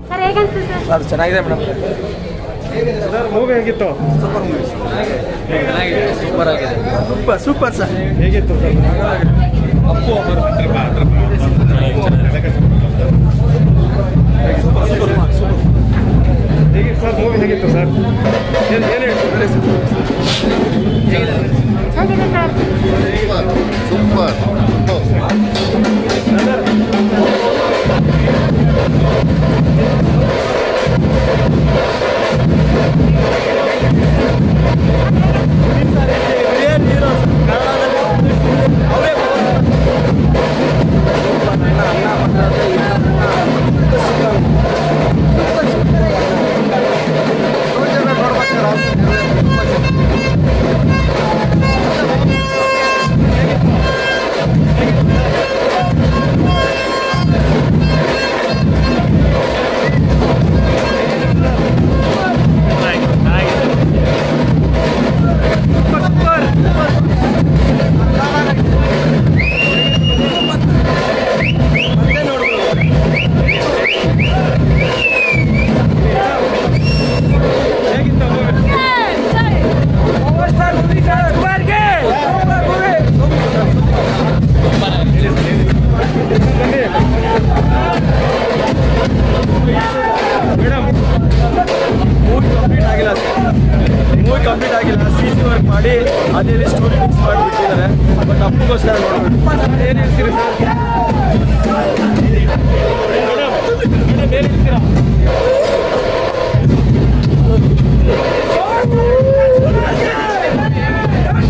sir ಹೇಗೆ ಅನ್ಸುತ್ತೆ sir sir ಚೆನ್ನಾಗಿದೆ ಮೇಡಮ್ ಸರ್ ಮೂವಿ ಹೇಗಿತ್ತು ಚೆನ್ನಾಗಿದೆ ಸೂಪರ್ ಆಗಿದೆ ಸೂಪರ್ ಸೂಪರ್ ಸರ್ ಹೇಗಿತ್ತು ಸರ್ ಅಪ್ಪು ಹೇಗಿತ್ತು ಸರ್ ಮೂವಿ ಹೇಗಿತ್ತು ಸರ್ ಏನು ಏನು ಹೇಳ್ತಾರೆ ಹೇಗಿದೆ ಸರ್ ಸೂಪರ್ ಹೇಗಿತ್ತು ಮೂವಿ ಮೇಡಮ್ ಮೂವಿ ಕಂಪ್ಲೀಟ್ ಆಗಿಲ್ಲ ಮೂವಿ ಕಂಪ್ಲೀಟ್ ಆಗಿಲ್ಲ ಸಿ ಸಿ ವರ್ಕ್ ಮಾಡಿ ಅದೇ ಸ್ಟೋರಿ ಮಿಕ್ಸ್ ಮಾಡಿಬಿಟ್ಟಿದ್ದಾರೆ ಬಟ್ ಅಪ್ಪಗೋಸ್ಕರ ನೋಡ್ಬೇಕು ಏನು ಹೇಳ್ತೀರಿ ಸರ್ ಮೇಡಮ್ ಮೇಡಮ್ ಏನು ಹೇಳ್ತೀರಾ